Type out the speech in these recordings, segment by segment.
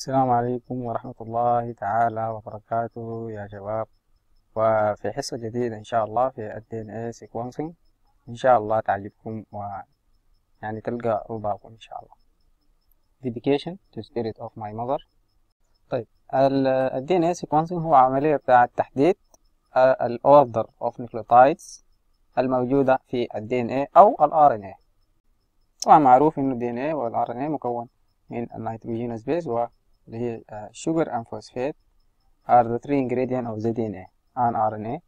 السلام عليكم ورحمة الله تعالى وبركاته يا شباب وفي حصة جديدة إن شاء الله في ال DNA sequencing إن شاء الله تعجبكم ويعني تلقى رضاكم إن شاء الله Dedication to spirit of my mother طيب ال DNA sequencing هو عملية بتاعة تحديد ال order of nucleotides الموجودة في ال DNA أو ال RNA طبعا معروف إنه ال DNA وال RNA مكون من النيتروجينوس بيز واللي هي sugar and phosphate are the three ingredients of the DNA and RNA.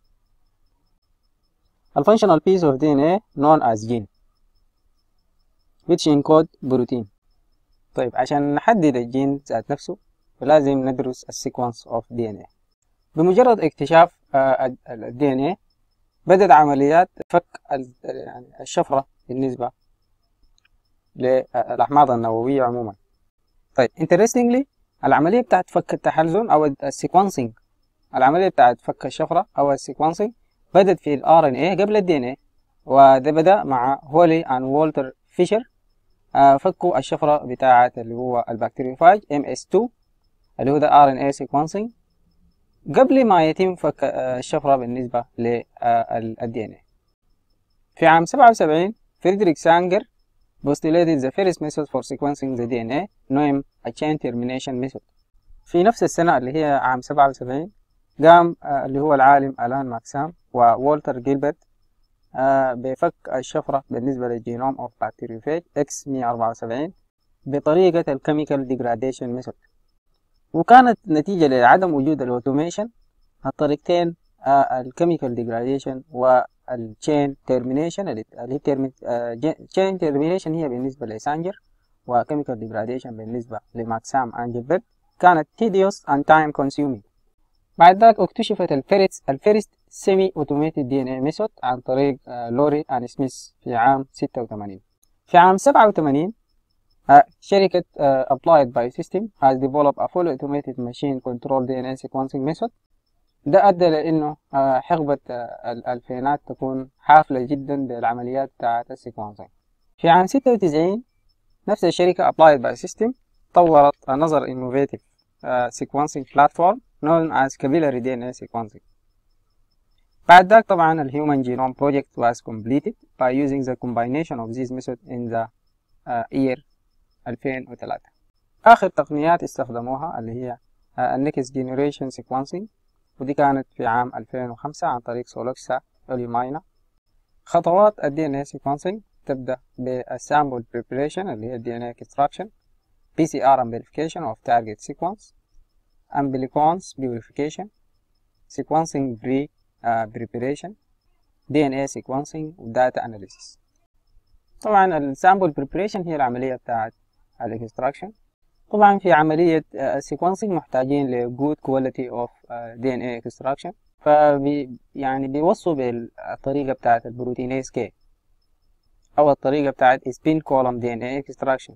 A functional piece of DNA known as gene which encode protein. طيب عشان نحدد الجين ذات نفسه فلازم ندرس السيكونس of DNA. بمجرد اكتشاف ال DNA بدأت عمليات فك يعني الشفرة بالنسبة للأحماض النووية عموما طيب interestingly العملية بتاعت فك التحلزن أو السيكونسينج العملية بتاعت فك الشفرة أو السيكونسينج بدأت في ال RNA قبل ال DNA وده بدأ مع هولي أند والتر فيشر فكوا الشفرة بتاعت اللي هو البكتيريوفاج MS2 اللي هو ده RNA sequencing قبل ما يتم فك الشفرة بالنسبة لل DNA في عام 77 فريدريك سانجر postulated the first method for sequencing the DNA named a chain termination method في نفس السنة اللي هي عام 77 قام اللي هو العالم ألان ماكسام وولتر جيلبرت بفك الشفرة بالنسبة للجينوم of bacteriophage X174 بطريقة الكيميكال degradation method وكانت نتيجة لعدم وجود الأوتوميشن الطريقتين الكيميكال degradation والتشين تيرمينيشن اللي هي تشين تيرمينيشن هي بالنسبة لسانجر وكيميكال ديجراديشن بالنسبة لماكسام أنجلبرت كانت tedious and time consuming بعد ذلك اكتشفت الفيرست الفيرست سيمي اوتوميتد دي ان اي ميثود عن طريق لوري اند سميث في عام 86 في عام 87 شركة Applied Biosystem has developed a fully automated machine control DNA sequencing method ده أدى لأنه حقبة الألفينات تكون حافلة جدا بالعمليات بتاعة السيكونسينج في عام 96 نفس الشركة Applied Biosystem طورت another innovative uh, sequencing platform known as capillary DNA sequencing بعد ذلك طبعا ال Human Genome Project was completed by using the combination of these methods in the uh, year 2003 آخر تقنيات استخدموها اللي هي uh, Next Generation Sequencing ودي كانت في عام 2005 عن طريق سولوكسا أوليماينا خطوات ال DNA sequencing تبدأ بالsample preparation اللي هي DNA extraction PCR amplification of target sequence umbilicons purification sequencing pre uh, preparation DNA sequencing و data analysis طبعا السامبل preparation هي العملية بتاعت الاكستراكشن طبعا في عملية السيكونسينج محتاجين ل good quality of DNA extraction فبي يعني بيوصوا بالطريقة بتاعة البروتينيز كي أو الطريقة بتاعة spin column DNA extraction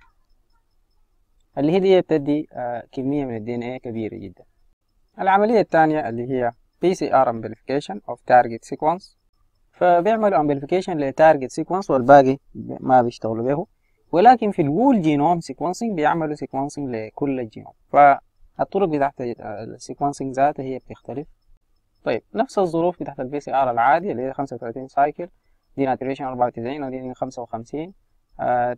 اللي هي دي بتدي كمية من ال DNA كبيرة جدا العملية الثانية اللي هي PCR amplification of target sequence فبيعملوا amplification لتارجت sequence والباقي ما بيشتغلوا به ولكن في الوول جينوم سيكونسينج بيعملوا سيكونسينج لكل الجينوم فالطرق بتاعت السيكونسينج ذاتها هي بتختلف طيب نفس الظروف بتاعت البي سي ار العادي اللي هي 35 سايكل دي ناتريشن 94 ودي 55 آه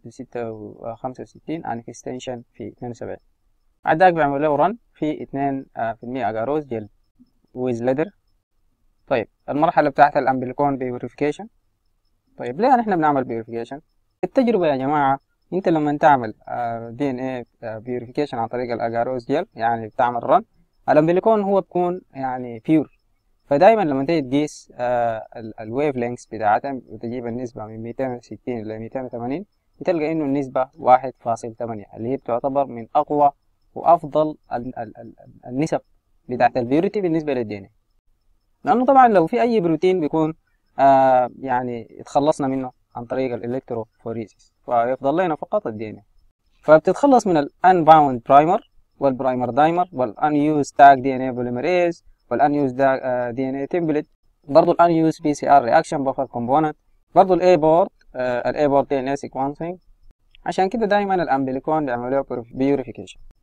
65 ان اكستنشن في 72 بعد ذلك بيعملوا له رن في 2 آه في المية اجاروز جل ويز ليدر طيب المرحلة بتاعت الامبليكون بيوريفيكيشن طيب ليه نحن بنعمل بيوريفيكيشن التجربة يا جماعة انت لما تعمل دي ان اي بيوريفيكيشن عن طريق الاجاروز جيل يعني بتعمل رن الامبليكون هو بيكون يعني بيور فدايما لما تيجي تقيس الويف لينكس بتاعتها وتجيب النسبة من 260 ل 280 بتلقى انه النسبة 1.8 اللي هي بتعتبر من اقوى وافضل النسب بتاعت البيوريتي بالنسبة للدي ان لانه طبعا لو في اي بروتين بيكون آه يعني اتخلصنا منه عن طريق الالكتروفوريسيس فيفضل لنا فقط الدي ان فبتتخلص من الانباوند برايمر والبرايمر دايمر والانيوز تاج دي ان اي بوليمريز والانيوز دي ان اي تمبلت برضه الانيوز بي سي ار رياكشن بفر كومبوننت برضه الاي بورد الاي بورد دي ان اي سيكونسينج عشان كده دايما الامبليكون بيعملوا له بيوريفيكيشن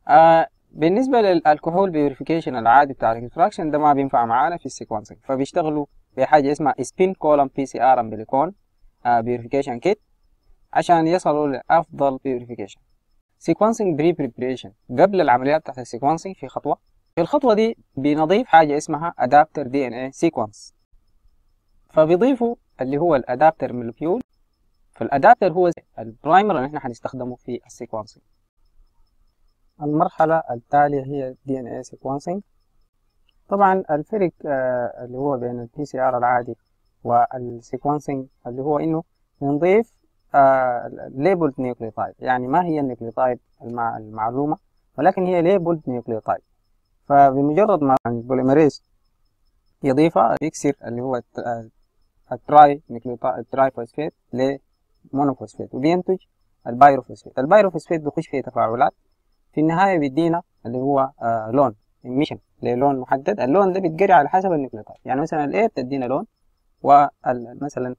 آه بالنسبة للالكحول بيوريفيكيشن العادي بتاع الاكستراكشن ده ما بينفع معانا في السيكونسنج فبيشتغلوا بحاجة اسمها سبين كولم بي سي ار امبليكون بيوريفيكيشن كيت عشان يصلوا لأفضل بيوريفيكيشن سيكونسنج بري بريبريشن قبل العمليات بتاعت السيكونسنج في خطوة في الخطوة دي بنضيف حاجة اسمها ادابتر دي ان اي سيكونس فبيضيفوا اللي هو الادابتر مولكيول فالادابتر هو البرايمر اللي احنا هنستخدمه في السيكونسنج المرحلة التالية هي دي ان اي سيكونسنج طبعا الفرق آه اللي هو بين البي سي ار العادي والسيكونسنج اللي هو انه بنضيف ليبلد آه نيوكليوتايد يعني ما هي النيوكليوتايد المع المعلومة ولكن هي ليبلد نيوكليوتايد فبمجرد ما البوليمريز يضيفها يكسر اللي هو التراي نيوكليوتايد التراي فوسفيت لمونوفوسفيت وبينتج البايروفوسفيت البايروفوسفيت بيخش فيه تفاعلات في النهاية بيدينا اللي هو آه لون emission للون محدد اللون ده بيتقري على حسب النيوكليوتايد يعني مثلا الاي بتدينا لون ومثلا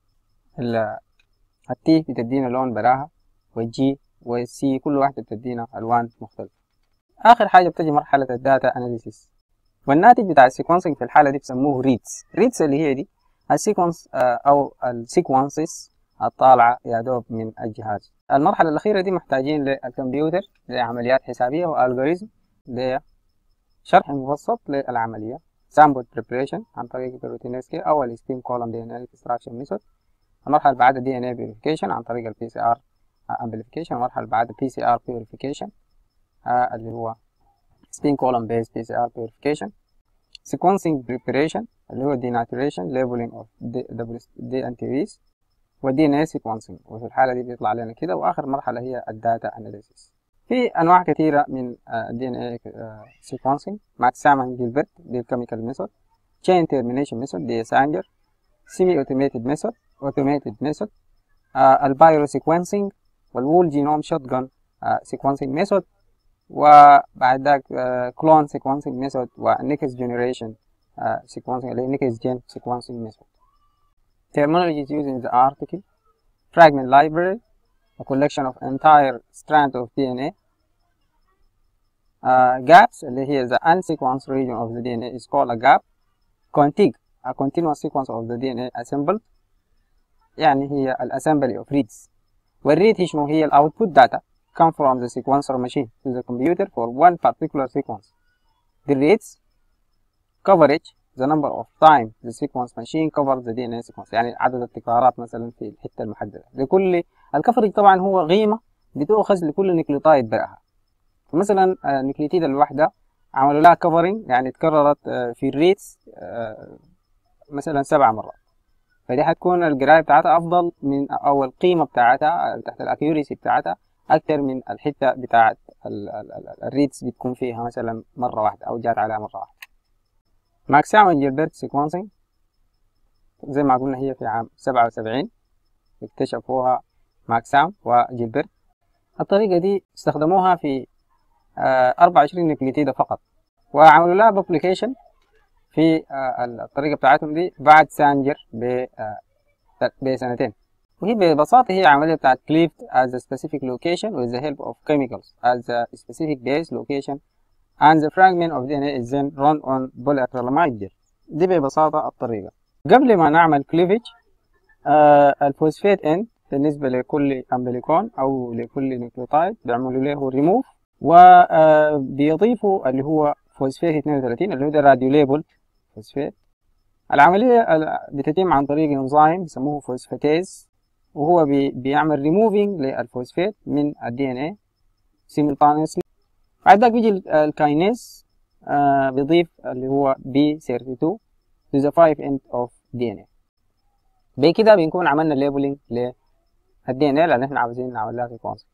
التي بتدينا لون براها والجي والسي كل واحدة بتدينا ألوان مختلفة آخر حاجة بتجي مرحلة الداتا أناليسيس والناتج بتاع السيكونسنج في الحالة دي بسموه ريدز ريدز اللي هي دي السيكونس أو السيكونسز الطالعة يا دوب من الجهاز المرحلة الأخيرة دي محتاجين للكمبيوتر لعمليات حسابية والجوريزم لشرح مبسط للعملية sample preparation عن طريق الروتينسكي أو الستيم كولم دي ان اي extraction method المرحلة اللي بعدها دي ان اي purification عن طريق البي سي ار amplification المرحلة اللي بعدها بي سي ار purification آه اللي هو spin column based PCR purification sequencing preparation اللي هو denaturation labeling of DNTVs و DNA sequencing وفي الحالة دي بيطلع لنا كده وآخر مرحلة هي الداتا analysis في أنواع كثيرة من DNA sequencing مع سامن جيلبرت دي الكيميكال ميثود chain termination method دي سانجر semi automated method automated method البايرو sequencing والوول جينوم شوت جن sequencing method وبعد ذاك كلون sequencing method و next generation sequencing اللي next gen sequencing method terminologies used in the article fragment library a collection of entire strand of DNA uh, gaps اللي هي the unsequenced region of the DNA is called a gap contig a continuous sequence of the DNA assembled يعني هي الاسمبلي of reads والريد هي شنو هي الاوتبوت داتا come from the sequencer machine to the computer for one particular sequence. The reads coverage the number of time the sequence machine covers the DNA sequence يعني عدد التكرارات مثلا في الحتة المحددة لكل الكفرج طبعا هو قيمة بتؤخذ لكل نيوكليوتايد برها فمثلا النيوكليوتيد الواحدة عملوا لها كفرنج يعني تكررت في الريتس مثلا سبع مرات فدي حتكون القراية بتاعتها أفضل من أو القيمة بتاعتها تحت الأكيوريسي بتاعتها أكتر من الحتة بتاعت الريدز بتكون فيها مثلا مرة واحدة أو جات عليها مرة واحدة ماكسام جيلبرت سيكونسينج زي ما قلنا هي في عام سبعة وسبعين اكتشفوها ماكسام وجيلبرت الطريقة دي استخدموها في أربعة وعشرين نيوكليتيدة فقط وعملوا لها بابليكيشن في الطريقة بتاعتهم دي بعد سانجر بسنتين وهي ببساطة هي عملية بتاعت cleaved as a specific location with the help of chemicals as a specific base location and the fragment of DNA is then run on polyacrylamide gel دي ببساطة الطريقة قبل ما نعمل cleavage آه الفوسفيت end بالنسبة لكل أمبليكون أو لكل نيوكليوتايد بيعملوا له ريموف وبيضيفوا اللي هو فوسفيت 32 اللي هو ده راديو ليبل فوسفيت العملية بتتم عن طريق انزيم بيسموه فوسفاتيز وهو بي بيعمل ريموفينج للفوسفيت من الدي ان اي simultaneously بعد ذاك بيجي الكاينيز آه بيضيف اللي هو بي 32 to the 5 end of DNA بكده بنكون عملنا ليبلينج للدي ان اي اللي احنا عاوزين نعمل لها سيكونس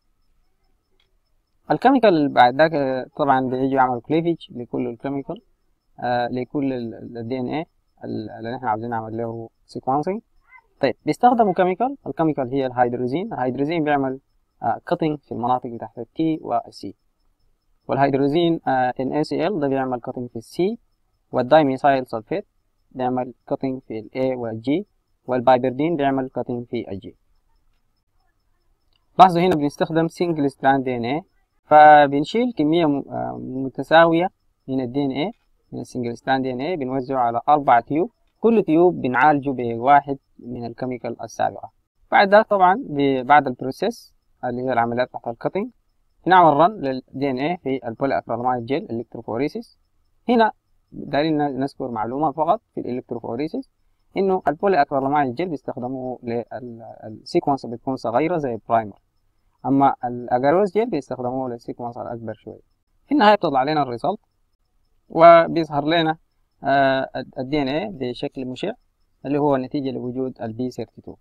الكيميكال بعد ذاك طبعا بيجي يعمل كليفج لكل الكيميكال آه لكل الدي ان اي اللي احنا عاوزين نعمل له سيكونسينج طيب بيستخدموا كيميكال الكيميكال هي الهيدروزين الهيدروزين بيعمل كاتنج في المناطق بتاعت التي والسي والهيدروزين ان سي ال ده بيعمل كاتنج في السي والدايميثايل سلفيت بيعمل كاتنج في الاي والجي والبايبردين بيعمل كاتنج في الجي لاحظوا هنا بنستخدم سنجل ستراند دي ان اي فبنشيل كمية متساوية من الدي ان ايه من السنجل ستاند دي ان ايه بنوزعه على أربع تيوب كل تيوب بنعالجه بواحد من الكيميكال السابقة بعد ذلك طبعا بعد البروسيس اللي هي العمليات تحت الكتنج نعمل رن للدي ان ايه في البولي اكريلاميد جيل الكتروفوريسيس هنا دايرين نذكر معلومة فقط في الالكتروفوريسيس انه البولي اكريلاميد جيل بيستخدموه للسيكونس بتكون صغيرة زي البرايمر اما الاجاروز جيل بيستخدموه للسيكونس الاكبر شوية في النهاية بتطلع لنا الريزلت وبيظهر لنا الدي ان ايه بشكل مشع اللي هو نتيجة لوجود البي 32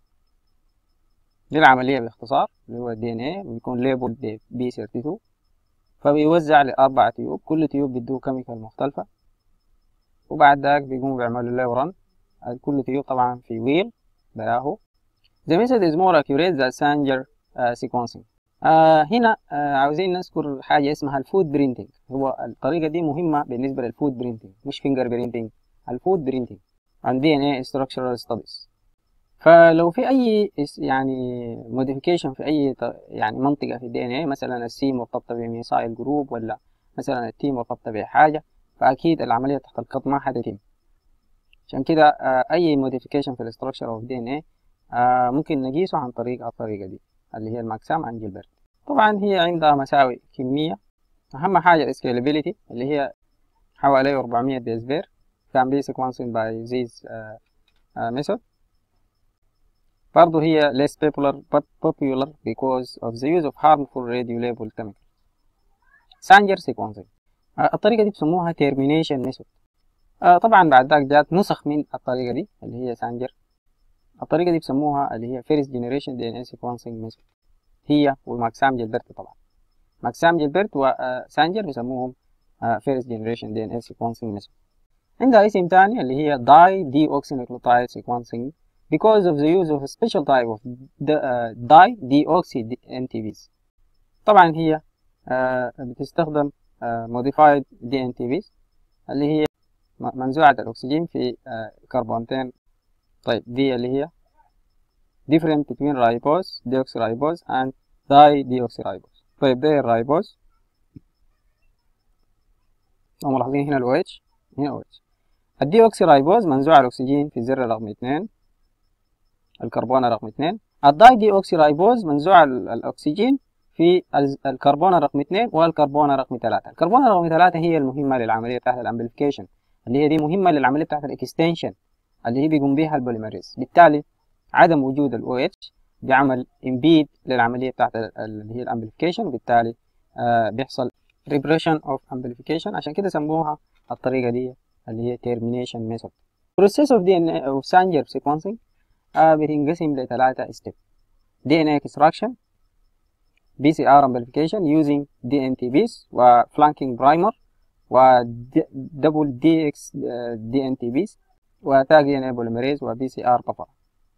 دي العملية باختصار اللي هو الدي ان ايه بيكون ليبل ب بي 32 فبيوزع لأربع تيوب كل تيوب بيدوه كيميكال مختلفة وبعد ذاك بيقوموا بيعملوا له رن كل تيوب طبعا في ويل براهو The method is more accurate than Sanger uh, sequencing آه هنا آه عاوزين نذكر حاجة اسمها الفود برينتينج هو الطريقة دي مهمة بالنسبة للفود برينتينج مش فينجر برينتينج الفود برينتينج عن دي ان اي structural studies فلو في اي يعني موديفيكيشن في اي يعني منطقة في الدي ان اي مثلا السي مرتبطة بميثايل جروب ولا مثلا التي مرتبطة بحاجة فاكيد العملية تحت القط ما حتتم عشان كده آه اي موديفيكيشن في الاستراكشر اوف دي ان اي ممكن نقيسه عن طريق الطريقة دي اللي هي الماكسام عن جيلبرت طبعا هي عندها مساوئ كمية أهم حاجة الاسكيلابيليتي اللي هي حوالي 400 بيس بير can be sequencing by this uh, uh, method برضه هي less popular but popular because of the use of harmful radio-labeled chemical Sanger sequencing uh, الطريقة دي بسموها termination method uh, طبعا بعد ذاك جات نسخ من الطريقة دي اللي هي سانجر الطريقة دي بسموها اللي هي first generation DNA sequencing method هي وماكسام جيلبرت طبعا ماكسام جيلبرت وسانجر بيسموهم first generation DNA sequencing method عندها اسم تاني اللي هي di deoxynucleotide sequencing because of the use of a special type of di deoxy NTVs طبعا هي بتستخدم modified DNTVs اللي هي منزوعة الأكسجين في كربونتين طيب دي اللي هي different between ribose deoxyribose and dideoxyribose طيب ده الرايبوز لو ملاحظين هنا ال OH هنا OH الديوكسيرايبوز منزوع الأكسجين في الذرة رقم اثنين الكربون رقم اثنين الداي ديوكسيرايبوز منزوع الأكسجين في الكربون رقم اثنين والكربون رقم ثلاثة الكربون رقم ثلاثة هي المهمة للعملية بتاعت الأمبليفيكيشن اللي هي دي مهمة للعملية بتاعت الإكستنشن اللي هي بيقوم بيها البوليمريز بالتالي عدم وجود ال OH بيعمل امبيد للعملية بتاعت اللي هي الأمبليفيكيشن وبالتالي آه بيحصل repression of amplification عشان كده سموها الطريقة دي اللي هي termination method process of DNA of Sanger sequencing آه بتنقسم لثلاثة step DNA extraction PCR amplification using DNTBs و flanking primer و double DX DNTBs و tag DNA polymerase و PCR buffer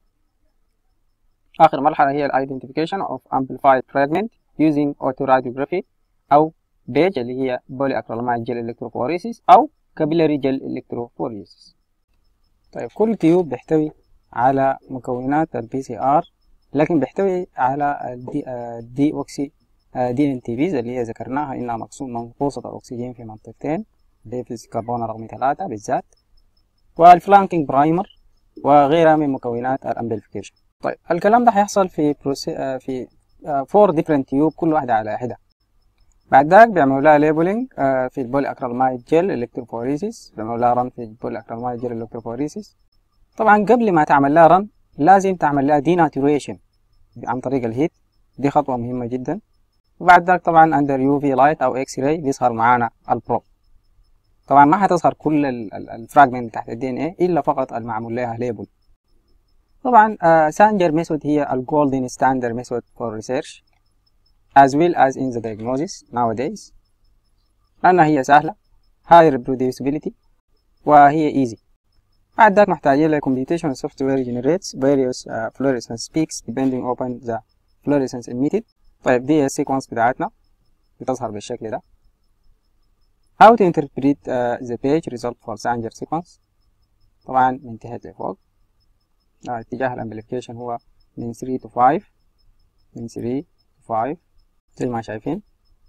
آخر مرحلة هي ال identification of amplified fragment using autoradiography أو بيج اللي هي بولي أكريلاميد جل إلكتروفوريسيس أو كابيلاري جل إلكتروفوريسيس طيب كل تيوب بيحتوي على مكونات البي سي ار لكن بيحتوي على الدي اوكسي دي ان تي بيز اللي هي ذكرناها انها مقسوم منقوصة الاكسجين في منطقتين اللي هي في الكربون رقم ثلاثة بالذات والفلانكينج برايمر وغيرها من مكونات الامبليفيكيشن طيب الكلام ده هيحصل في بروسي... في فور ديفرنت تيوب كل واحدة على حدة بعد ذاك بيعملوا لها ليبلينج في البولي اكريلاميد جل الكتروفوريسيس بيعملوا لها رن في البولي اكريلاميد جل الكتروفوريسيس طبعا قبل ما تعمل لها رن لازم تعمل لها ديناتوريشن عن طريق الهيت دي خطوة مهمة جدا وبعد ذاك طبعا اندر يو في لايت او اكس راي بيظهر معانا البروب طبعا ما حتظهر كل الفراجمنت تحت الدي ان اي الا فقط المعمول لها ليبل طبعا سانجر ميثود هي الجولدن ستاندرد ميثود فور ريسيرش as well as in the diagnosis nowadays لأنها هي سهلة high reproducibility وهي easy بعد ذاك محتاجين ل computation software generates various uh, fluorescence peaks depending upon the fluorescence emitted طيب دي السيكونس بتاعتنا بتظهر بالشكل ده how to interpret uh, the page result for Sanger sequence طبعا من تحت لفوق uh, اتجاه الامبليفيكيشن هو من 3 to 5 من 3 to 5 زي ما شايفين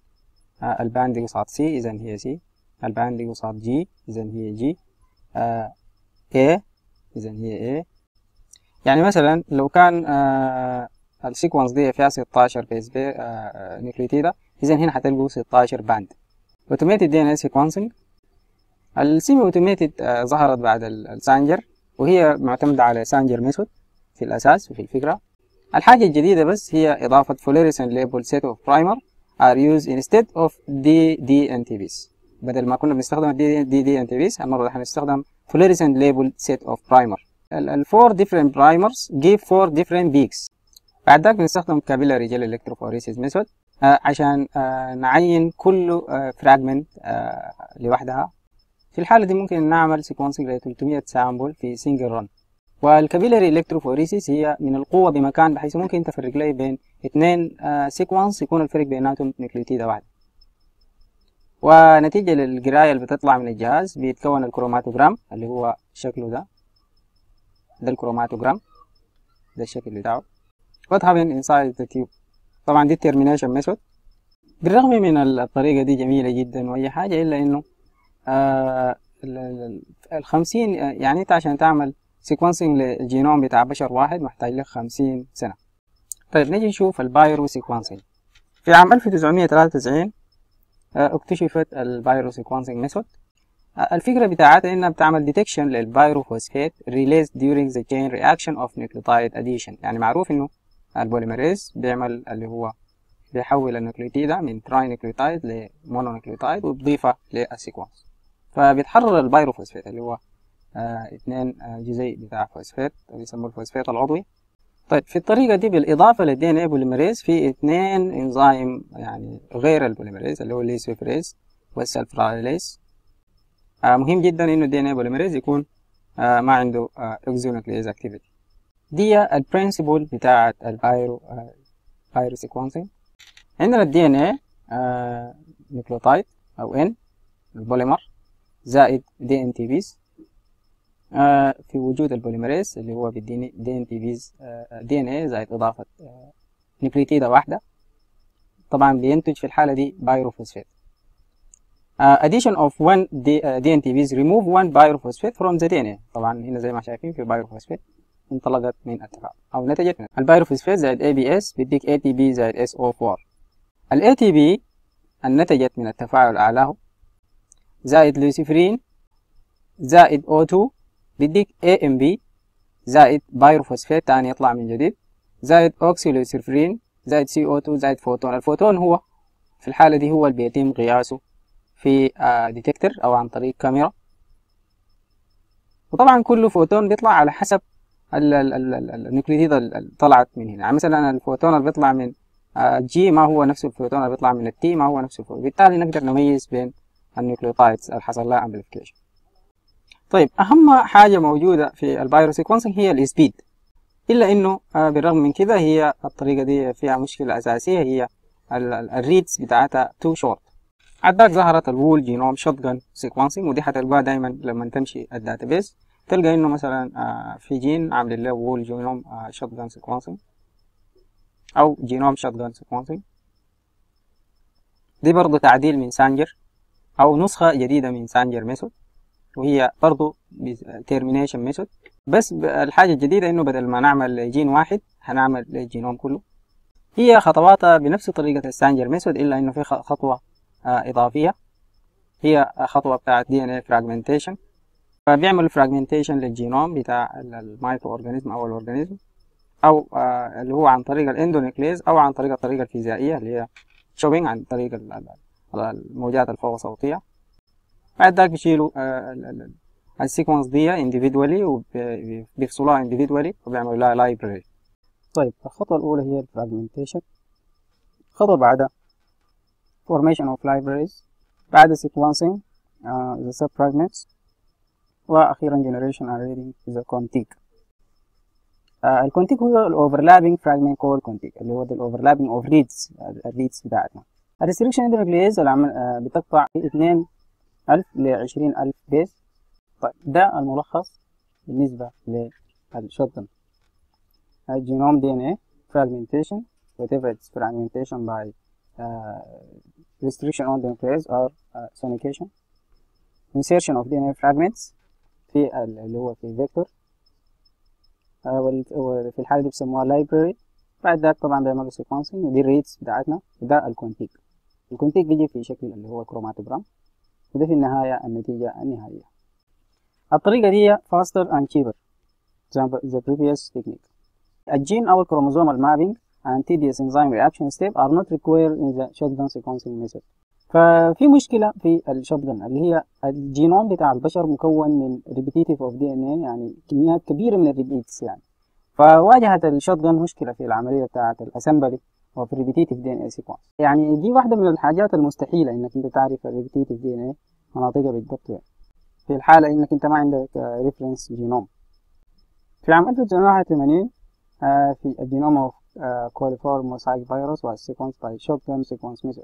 آه الباند قصاد سي إذا هي سي الباند قصاد جي إذا هي جي آه A إذا هي A يعني مثلا لو كان آه السيكونس دي فيها 16 بيس بي آه نيوكليوتيدا إذا هنا حتلقوا 16 باند اوتوميتد دي ان اس سيكونسنج السيمي اوتوميتد آه ظهرت بعد السانجر وهي معتمدة على سانجر ميثود في الأساس وفي الفكرة الحاجة الجديدة بس هي إضافة fluorescent label set of primer are used instead of DDNTBs بدل ما كنا بنستخدم DDNTBs المرة دي هنستخدم fluorescent label set of primer ال four different primers give four different peaks بعد ذلك بنستخدم capillary gel electrophoresis method آه عشان آه نعين كل آه fragment آه لوحدها في الحالة دي ممكن نعمل sequencing ل 300 سامبل في single run والكابيلاري الكتروفوريسيس هي من القوة بمكان بحيث ممكن تفرق لي بين اثنين سيكونس يكون الفرق بيناتهم نيوكليوتيدة واحدة ونتيجة للقراية اللي بتطلع من الجهاز بيتكون الكروماتوجرام اللي هو شكله ده ده الكروماتوجرام ده الشكل بتاعه what happened inside the tube طبعا دي termination method بالرغم من الطريقة دي جميلة جدا وأي حاجة إلا إنه آه الخمسين يعني أنت عشان تعمل سيكونسينج للجينوم بتاع بشر واحد محتاج لك خمسين سنة طيب نجي نشوف البايرو سيكونسينج في عام 1993 اكتشفت البايرو سيكونسينج ميثود الفكرة بتاعتها انها بتعمل ديتكشن للبايروفوسفيت released during the chain reaction of nucleotide addition يعني معروف انه البوليميريز بيعمل اللي هو بيحول النيوكليوتيدة من تراي نيوكليوتايد لمونونيوكليوتايد وبيضيفها للسيكونس فبيتحرر البايروفوسفيت اللي هو آه اثنين آه جزيء بتاع فوسفات بيسموه الفوسفات العضوي طيب في الطريقة دي بالإضافة للدي ان اي بوليميريز في اثنين انزيم يعني غير البوليميريز اللي هو الليسوفريز والسلفرايليز آه مهم جدا انه الدي ان اي بوليميريز يكون آه ما عنده آه اكزونوكليز اكتيفيتي دي البرنسبل بتاعة البايرو آه بايرو سيكونسينج عندنا الدي ان اي آه نيوكليوتايد او ان البوليمر زائد دي ان تي بيز آه في وجود البوليميريز اللي هو بيديني دي ان تي بيز دي ان اي زائد اضافه آه نيوكليتيده واحده طبعا بينتج في الحاله دي بايروفوسفات uh, addition of one DNTBs remove one pyrophosphate from the DNA طبعا هنا زي ما شايفين في بايروفوسفات انطلقت من التفاعل او نتجت من البايروفوسفات زائد ABS بيديك ATP زائد SO4 ال ATP النتجت من التفاعل اعلاه زائد لوسيفرين زائد O2 بيديك AMB زائد بايروفوسفات تاني يطلع من جديد زائد اوكسيلوسيفرين زائد CO2 زائد فوتون الفوتون هو في الحالة دي هو اللي بيتم قياسه في ديتكتور او عن طريق كاميرا وطبعا كل فوتون بيطلع على حسب النيوكليتيد اللي طلعت من هنا يعني مثلا الفوتون اللي بيطلع من جي ما هو نفس الفوتون اللي بيطلع من التي ما هو نفس الفوتون بالتالي نقدر نميز بين النيوكليوتايدز اللي حصل لها امبليفيكيشن طيب اهم حاجه موجوده في البايرو سيكونسنج هي السبيد الا انه بالرغم من كده هي الطريقه دي فيها مشكله اساسيه هي الريدز بتاعتها تو شورت عداك ظهرت الوول جينوم شوت جن سيكونسنج ودي حتلقاها دايما لما تمشي الداتابيس تلقى انه مثلا في جين عامل له وول جينوم شوت جن سيكونسنج او جينوم شوت جن سيكونسنج دي برضو تعديل من سانجر او نسخة جديدة من سانجر ميثود وهي برضو تيرمينيشن ميثود بس الحاجة الجديدة انه بدل ما نعمل جين واحد هنعمل الجينوم كله هي خطواتها بنفس طريقة السانجر ميثود الا انه في خطوة إضافية هي خطوة بتاعت دي ان اي فراجمنتيشن فبيعملوا فراجمنتيشن للجينوم بتاع المايكرو اورجانيزم او الاورجانيزم او آه اللي هو عن طريق الاندونيكليز او عن طريق الطريقة الفيزيائية اللي هي شوبينج عن طريق الموجات الفوق صوتية بعد ذلك بيشيلوا آه السيكونس دي individually وبيفصلوها individually وبيعملوا لها لايبراري طيب الخطوة الأولى هي الفراجمنتيشن الخطوة بعدها formation of libraries بعد sequencing uh, the subfragments وأخيرا generation and reading the contig uh, الكونتيج هو ال overlapping fragment called contig اللي هو ال overlapping of reads الريدز بتاعتنا الريستريكشن اندوميكليز العمل uh, بتقطع 2000 ل 20000 بيس طيب ده الملخص بالنسبة للشوتجن الجينوم دي ان اي fragmentation whatever it's fragmentation by uh, restriction on the nuclease or uh, sonication insertion of DNA fragments في اللي هو في vector وفي الحالة دي بيسموها library بعد ذلك طبعا بيعملوا sequencing ودي الريتس بتاعتنا وده الكونتيك الكونتيك بيجي في شكل اللي هو كروماتوجرام وده في النهاية النتيجة النهائية الطريقة دي faster and cheaper than the previous technique الجين أو الكروموزوم المابينج and tedious enzyme reaction step are not required in the shotgun sequencing method ففي مشكلة في الشotgun اللي هي الجينوم بتاع البشر مكون من repetitive of DNA يعني كميات كبيرة من الريبيتس يعني فواجهت الشotgun مشكلة في العملية بتاعة الاسمبلي of repetitive DNA sequence يعني دي واحدة من الحاجات المستحيلة انك انت تعرف الريبيتيف DNA مناطقها بالضبط يعني في الحالة انك انت ما عندك ريفرنس جينوم في عام 1981 في الجينوم اوف كوليفورم موسايك فيروس was sequenced by shotgun sequence method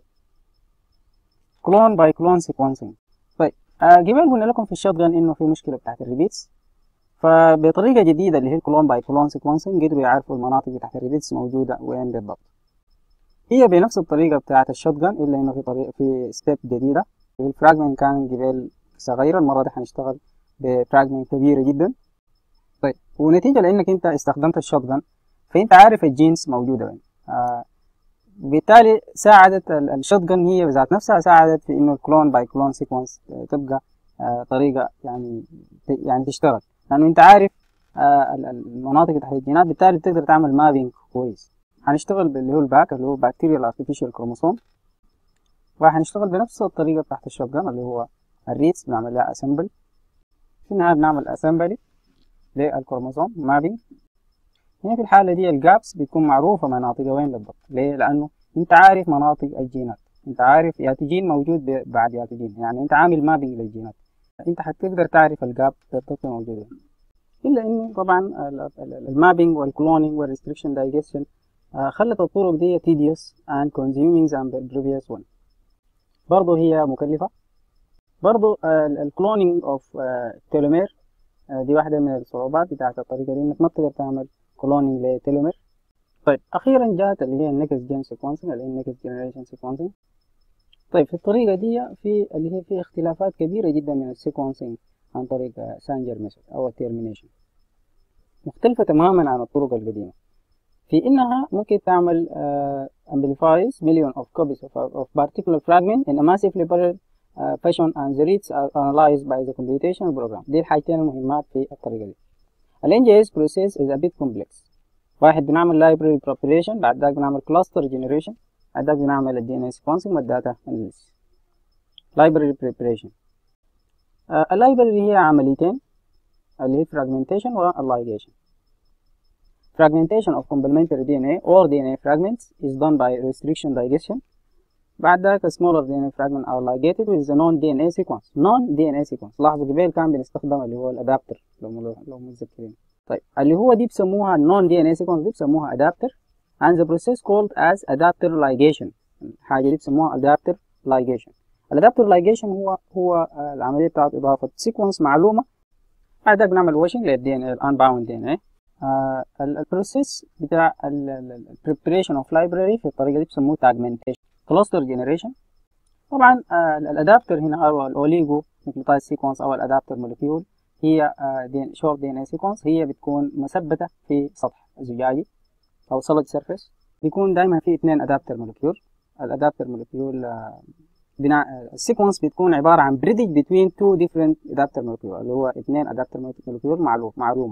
كلون باي كلون سيكونسينج طيب آه قبل قلنا لكم في الشوت جان انه في مشكله بتاعت الريبيتس فبطريقه جديده اللي هي الكلون باي كلون سيكونسينج قدروا يعرفوا المناطق بتاعت الريبيتس موجوده وين بالضبط هي بنفس الطريقه بتاعت الشوت جان الا انه في طريقه في ستيب جديده الفراجمنت كان قبل صغيره المره دي حنشتغل بفراجمنت كبيره جدا طيب ونتيجه لانك انت استخدمت الشوت جان فانت عارف الجينز موجوده وين آه بالتالي ساعدت الشotgun هي بذات نفسها ساعدت في انه الكلون باي كلون سيكونس تبقى طريقه يعني يعني تشتغل لانه انت عارف المناطق تحت الجينات بالتالي بتقدر تعمل مابينج كويس هنشتغل باللي هو الباك اللي هو بكتيريال ارتفيشال كروموسوم وهنشتغل بنفس الطريقه بتاعت الشotgun اللي هو الريتس بنعمل لها اسمبل في النهايه بنعمل اسمبلي للكروموسوم مابينج هنا في الحالة دي الجابس بتكون معروفة مناطقها وين بالضبط ليه؟ لأنه أنت عارف مناطق الجينات أنت عارف ياتجين موجود بعد ياتجين يعني أنت عامل مابينج للجينات أنت حتقدر تعرف الجاب بالضبط موجود وين إلا إنه طبعا المابينج والكلونينج والريستريكشن دايجيشن خلت الطرق دي tedious and consuming than the previous one برضه هي مكلفة برضه الكلونينج اوف تيلومير دي واحدة من الصعوبات بتاعت الطريقة دي انك ما بتقدر تعمل كلونينج لتيلومير طيب اخيرا جاءت اللي هي النكست جين سيكونسنج اللي هي النكست جنريشن سيكونسنج طيب في الطريقة دي في اللي هي في اختلافات كبيرة جدا من السيكونسنج عن طريق سانجر ميثود او التيرمينيشن مختلفة تماما عن الطرق القديمة في انها ممكن تعمل uh, amplifies million of copies of, of particular fragment in a massively parallel uh, fashion and the reads are analyzed by the computational program دي الحاجتين المهمات في الطريقة دي ال NGS process is a bit complex واحد بنعمل library preparation بعد ذاك بنعمل cluster generation بعد ذاك بنعمل ال DNA sequencing والداتا analysis library preparation uh, اللايبرري هي عمليتين اللي هي fragmentation والligation fragmentation of complementary DNA or DNA fragments is done by restriction digestion بعد ذاك smaller DNA fragment are ligated with the non-DNA sequence non-DNA sequence لاحظوا قبل كان بنستخدم اللي هو الادابتر لو لو متذكرين طيب اللي هو دي بسموها non-DNA sequence دي بسموها adapter and the process called as adapter ligation الحاجة دي بسموها adapter ligation الادابتر ligation هو هو العملية بتاعت إضافة sequence معلومة بعد ذاك بنعمل washing لل DNA unbound DNA آه البروسيس بتاع ال preparation of library في الطريقة دي بسموه tagmentation كلاستر جنريشن طبعا آه الادابتر هنا او الاوليجو نيوكليوتايد سيكونس او الادابتر مولكيول هي آه شورت دي ان اي سيكونس هي بتكون مثبته في سطح زجاجي او سوليد سيرفيس بيكون دايما في اثنين ادابتر مولكيول الادابتر مولكيول آه بناء السيكونس بتكون عباره عن بريدج بين تو ديفرنت ادابتر مولكيول اللي هو اثنين ادابتر مولكيول معلوم معلومه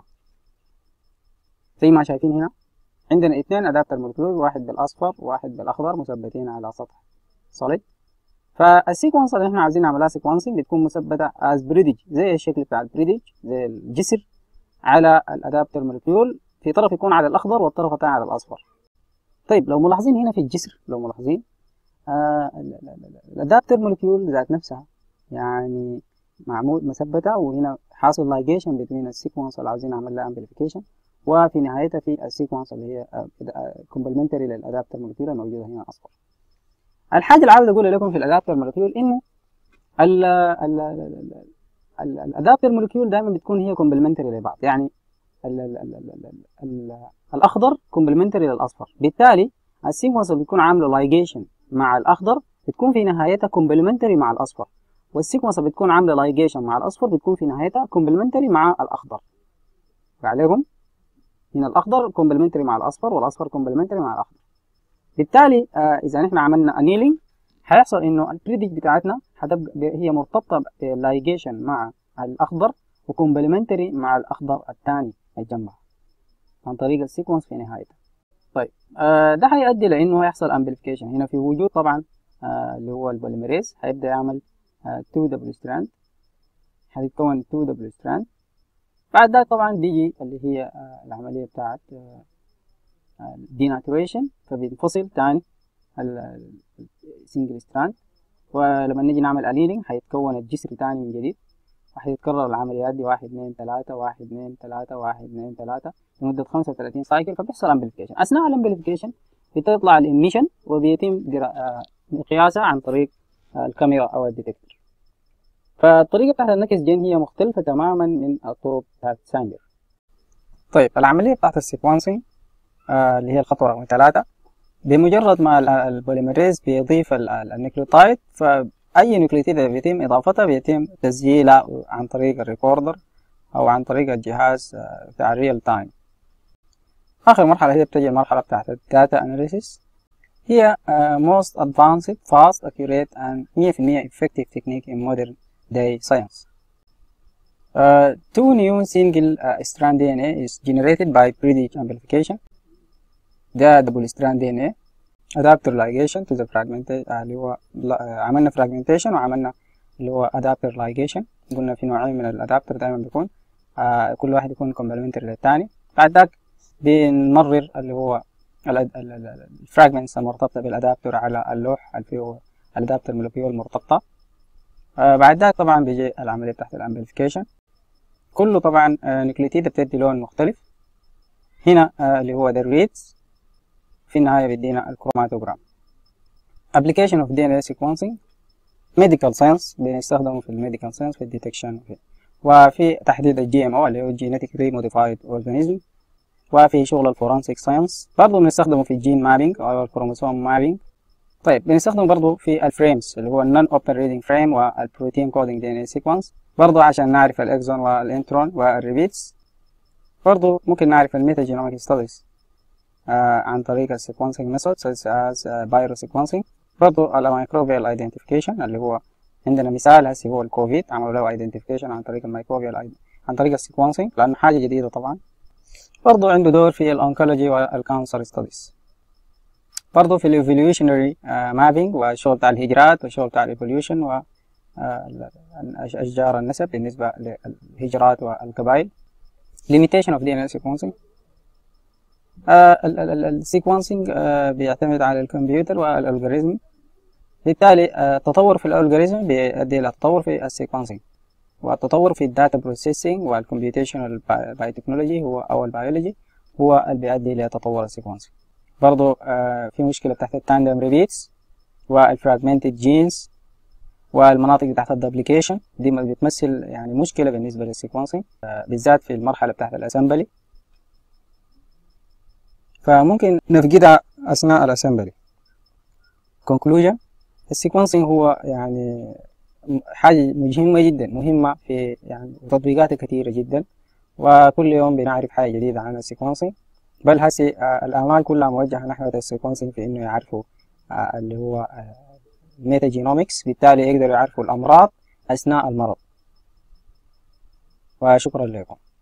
زي ما شايفين هنا عندنا اثنين ادابتر مولكيول واحد بالاصفر وواحد بالاخضر مثبتين على سطح صلب فالسيكونس اللي احنا عايزين نعملها سيكونسنج بتكون مثبته از بريدج زي الشكل بتاع البريدج زي الجسر على الادابتر مولكيول في طرف يكون على الاخضر والطرف الثاني على الاصفر طيب لو ملاحظين هنا في الجسر لو ملاحظين آه الادابتر مولكيول ذات نفسها يعني معمول مثبته وهنا حاصل لايجيشن بين السيكونس اللي عايزين نعمل لها امبليفيكيشن وفي نهايتها في السيكونس اللي هي كومبلمنتري للادابتر مولكيول الموجوده هنا اصفر الحاجه اللي عاوز اقولها لكم في الادابتر مولكيول انه ال ال ال الادابتر مولكيول دائما بتكون هي كومبلمنتري لبعض يعني ال ال ال ال ال الاخضر كومبلمنتري للاصفر بالتالي السيكونس اللي بيكون عامله لايجيشن مع الاخضر بتكون في نهايتها كومبلمنتري مع الاصفر والسيكونس بتكون عامله لايجيشن مع الاصفر بتكون في نهايتها كومبلمنتري مع الاخضر عليكم هنا الاخضر كومبلمنتري مع الاصفر والاصفر كومبلمنتري مع الاخضر بالتالي آه اذا نحن عملنا انيلينج هيحصل انه البريدج بتاعتنا هتبقى هي مرتبطه باللايجيشن مع الاخضر وكومبلمنتري مع الاخضر الثاني الجنبها عن طريق السيكونس في نهايته طيب آه ده هيؤدي لانه هيحصل امبليفيكيشن هنا في وجود طبعا آه اللي هو البوليميريز هيبدا يعمل 2 دبل ستراند هتتكون 2 دبل ستراند بعد ذلك طبعا بيجي اللي هي آه العمليه بتاعت ديناتوريشن فبينفصل تاني السنجل ستراند ولما نيجي نعمل الينينج هيتكون الجسر تاني من جديد وهيتكرر العمليات دي واحد اثنين ثلاثة واحد اثنين ثلاثة واحد اثنين ثلاثة لمدة خمسة وثلاثين سايكل فبيحصل امبليفيكيشن أثناء الامبليفيكيشن بتطلع الإميشن وبيتم قياسها عن طريق الكاميرا أو الديتكتور فالطريقة بتاعت النكس جين هي مختلفة تماما من الطرق بتاعت سانجر طيب العملية بتاعت السيكونسينج آه اللي هي الخطوة رقم ثلاثة بمجرد ما البوليميريز بيضيف النيوكليوتايد فأي نيوكليوتيد بيتم إضافتها بيتم تسجيلها عن طريق الريكوردر أو عن طريق الجهاز بتاع الريال تايم آخر مرحلة هي بتجي المرحلة بتاعت الداتا أناليسيس هي uh, most advanced, fast, accurate and 100% effective technique in modern day science. Uh, two new single uh, strand DNA is generated by British amplification. ده double strand DNA adapter ligation to the fragmentation اللي هو عملنا fragmentation وعملنا اللي هو adapter ligation قلنا في نوعين من الادابتر دايما بيكون آه كل واحد يكون complementary للتاني بعد ذاك بنمرر اللي هو الفراجمنتس المرتبطة بالادابتر على اللوح اللي فيه الادابتر مولكيول مرتبطة آه بعد ذاك طبعا بيجي العملية بتاعت الامبليفيكيشن كله طبعا آه نيوكليتيد بتدي لون مختلف هنا آه اللي هو the reads في النهاية بيدينا الكروماتوجرام application of DNA sequencing medical science بنستخدمه في الميديكال ساينس في الديتكشن وفي تحديد الجي ام او اللي هو genetically modified organism وفي شغل الفورنسيك ساينس برضه بنستخدمه في الجين مابينج او الكروموسوم مابينج طيب بنستخدمه برضه في الفريمز اللي هو النون اوبن ريدنج فريم والبروتين كودينج دي ان اي سيكونس برضه عشان نعرف الاكزون والانترون والريبيتس برضه ممكن نعرف الميتاجينوميك ستاديز آه عن طريق السيكونسينج ميثود such as بايرو سيكونسينج برضه الميكروبيال ايدنتيفيكيشن اللي هو عندنا مثال هسي هو الكوفيد عملوا له ايدنتيفيكيشن عن طريق الميكروبيال عن طريق السيكونسينج لانه حاجه جديده طبعا برضه عنده دور في الانكولوجي والكانسر ستاديز برضه في الايفوليوشنري مابينج والشغل بتاع الهجرات والشغل بتاع الايفوليوشن و اشجار النسب بالنسبه للهجرات والقبائل limitation of DNA sequencing السيكونسينج بيعتمد على الكمبيوتر والالجوريزم بالتالي التطور في الالجوريزم بيؤدي الى تطور في السيكونسينج والتطور في الداتا بروسيسنج والكمبيوتيشنال بايوتكنولوجي هو او البيولوجي هو اللي بيؤدي الى تطور السيكونسينج برضو في مشكله تحت التاندم ريبيتس والفراجمنتد جينز والمناطق تحت الدبليكيشن دي بتمثل يعني مشكله بالنسبه للسيكونسينج بالذات في المرحله بتاعت الاسمبلي فممكن نفقدها أثناء الأسمبلي conclusion السيكونسينج هو يعني حاجة مهمة جدا مهمة في يعني تطبيقات كثيرة جدا وكل يوم بنعرف حاجة جديدة عن السيكونسينج بل هسي الآمال كلها موجهة نحو السيكونسينج في إنه يعرفوا اللي هو ميتاجينومكس بالتالي يقدروا يعرفوا الأمراض أثناء المرض وشكرا لكم